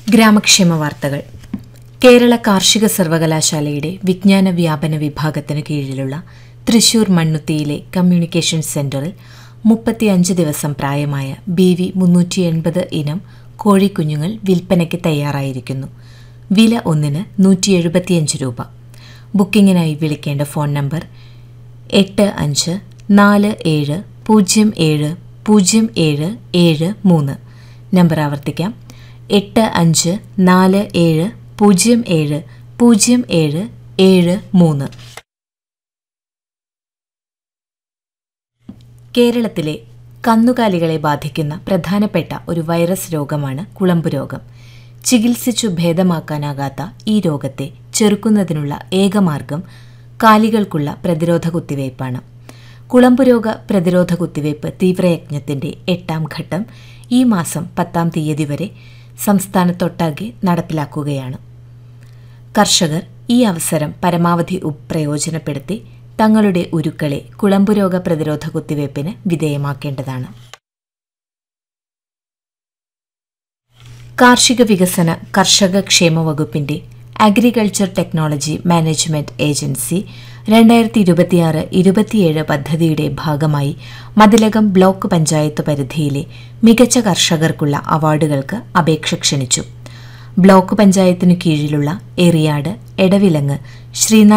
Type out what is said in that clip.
ഗ്രാമക്ഷേമ വാർത്തകൾ കേരള കാർഷിക സർവകലാശാലയുടെ വിജ്ഞാന വ്യാപന വിഭാഗത്തിനു കീഴിലുള്ള തൃശൂർ മണ്ണുത്തിയിലെ കമ്മ്യൂണിക്കേഷൻ സെന്ററിൽ മുപ്പത്തിയഞ്ച് ദിവസം പ്രായമായ ബി വി മുന്നൂറ്റി എൺപത് ഇനം കോഴിക്കുഞ്ഞുങ്ങൾ വിൽപ്പനയ്ക്ക് തയ്യാറായിരിക്കുന്നു വില ഒന്നിന് നൂറ്റി എഴുപത്തിയഞ്ച് രൂപ ബുക്കിംഗിനായി വിളിക്കേണ്ട ഫോൺ നമ്പർ എട്ട് അഞ്ച് നാല് ഏഴ് പൂജ്യം ഏഴ് പൂജ്യം ഏഴ് ഏഴ് മൂന്ന് നമ്പർ ആവർത്തിക്കാം എട്ട് അഞ്ച് നാല് ഏഴ് പൂജ്യം ഏഴ് പൂജ്യം ഏഴ് ഏഴ് മൂന്ന് കേരളത്തിലെ കന്നുകാലികളെ ബാധിക്കുന്ന പ്രധാനപ്പെട്ട ഒരു വൈറസ് രോഗമാണ് കുളമ്പ് രോഗം ചികിത്സിച്ചു ഭേദമാക്കാനാകാത്ത ഈ രോഗത്തെ ചെറുക്കുന്നതിനുള്ള ഏകമാർഗം കാലികൾക്കുള്ള പ്രതിരോധ കുത്തിവയ്പ്പാണ് കുളമ്പുരോഗ പ്രതിരോധ കുത്തിവയ്പ്പ് തീവ്രയജ്ഞത്തിന്റെ എട്ടാം ഘട്ടം ഈ മാസം പത്താം തീയതി വരെ സംസ്ഥാനത്തൊട്ടാകെ നടപ്പിലാക്കുകയാണ് കർഷകർ ഈ അവസരം പരമാവധി ഉ- പ്രയോജനപ്പെടുത്തി തങ്ങളുടെ ഉരുക്കളെ കുളമ്പുരോഗ പ്രതിരോധ കുത്തിവയ്പ്പിന് വിധേയമാക്കേണ്ടതാണ് കാർഷിക വികസന കർഷക ക്ഷേമ വകുപ്പിന്റെ അഗ്രികൾച്ചർ ടെക്നോളജി മാനേജ്മെന്റ് ഏജൻസി രണ്ടായിരത്തി ഇരുപത്തിയാറ് ഇരുപത്തിയേഴ് പദ്ധതിയുടെ ഭാഗമായി മതിലകം ബ്ലോക്ക് പഞ്ചായത്ത് പരിധിയിലെ മികച്ച കർഷകർക്കുള്ള അവാർഡുകൾക്ക് അപേക്ഷ ക്ഷണിച്ചു ബ്ലോക്ക് പഞ്ചായത്തിനു കീഴിലുള്ള എറിയാട് എടവിലങ്ങ് ശ്രീനാഥ്